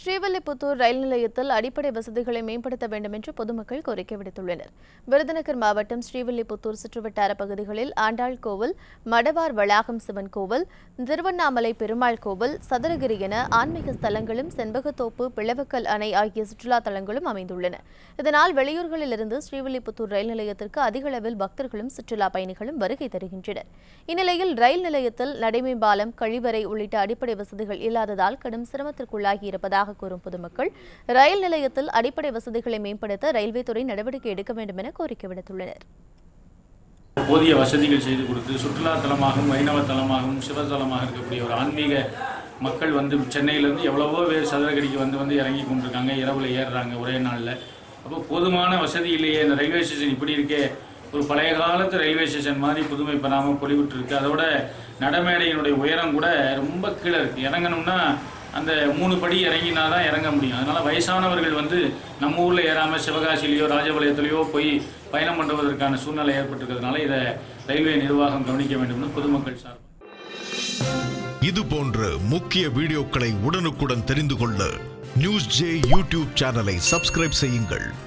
ஸ்ரீவில்லிபுத்தூர் ரயில் நிலையத்தில் அடிப்படை வசதிகளை மேம்படுத்த வேண்டும் என்று பொதுமக்கள் கோரிக்கை விடுத்துள்ளனர் விருதுநகர் மாவட்டம் ஸ்ரீவில்லிபுத்தூர் சுற்றுவட்டார பகுதிகளில் ஆண்டாள் கோவில் மடவார் வளாகம் சிவன் கோவில் திருவண்ணாமலை பெருமாள் கோவில் சதுரகிரி என ஆன்மீக ஸ்தலங்களும் செண்பகத்தோப்பு பிளவக்கல் அணை ஆகிய சுற்றுலா தலங்களும் அமைந்துள்ளன இதனால் வெளியூர்களிலிருந்து ஸ்ரீவில்லிபுத்தூர் ரயில் நிலையத்திற்கு அதிக அளவில் பக்தர்களும் சுற்றுலா பயணிகளும் வருகை தருகின்றனர் இந்நிலையில் ரயில் நிலையத்தில் நடைமேம்பாலம் கழிவறை உள்ளிட்ட அடிப்படை வசதிகள் இல்லாததால் கடும் சிரமத்திற்குள்ளாகி இருப்பதாக கூறும் பொதுமக்கள் ரயில் நிலையத்தில் அடிப்படை வசதிகளை மேம்படுத்த ரயில்வே துறை நடவடிக்கை எடுக்க வேண்டும் என கோரிக்கை விடுத்துள்ளனர் போதிய வசதிகள் செய்து கொடுத்து சுற்றுலா தலமாகவும் வைணவ தலமாகவும் சிவத்தலமாக இருக்கக்கூடிய ஒரு ஆன்மீக மக்கள் வந்து சென்னையிலேருந்து எவ்வளவோ பேர் சதுரகிரிக்கு வந்து வந்து இறங்கி கொண்டிருக்காங்க இரவில் ஏறுறாங்க ஒரே நாளில் அப்போ போதுமான வசதி இல்லையே இந்த ரயில்வே ஸ்டேஷன் இப்படி இருக்கே ஒரு பழைய காலத்து ரயில்வே ஸ்டேஷன் மாதிரி புதுமை பெறாமல் பொலிவிட்டு இருக்கு அதோட நடமேடையினுடைய உயரம் கூட ரொம்ப கீழே இருக்குது இறங்கணும்னா அந்த மூணு படி இறங்கினா தான் இறங்க முடியும் அதனால வயசானவர்கள் வந்து நம்ம ஊரில் ஏறாமல் சிவகாசிலேயோ ராஜபாளையத்திலேயோ போய் பயணம் பண்ணுவதற்கான சூழ்நிலை ஏற்பட்டிருக்கிறதுனால இதை ரயில்வே நிர்வாகம் கவனிக்க வேண்டும்னு பொதுமக்கள் சார்பாக இது போன்ற முக்கிய வீடியோக்களை உடனுக்குடன் தெரிந்து கொள்ள நியூஸ் ஜே யூடியூப் சேனலை சப்ஸ்கிரைப் செய்யுங்கள்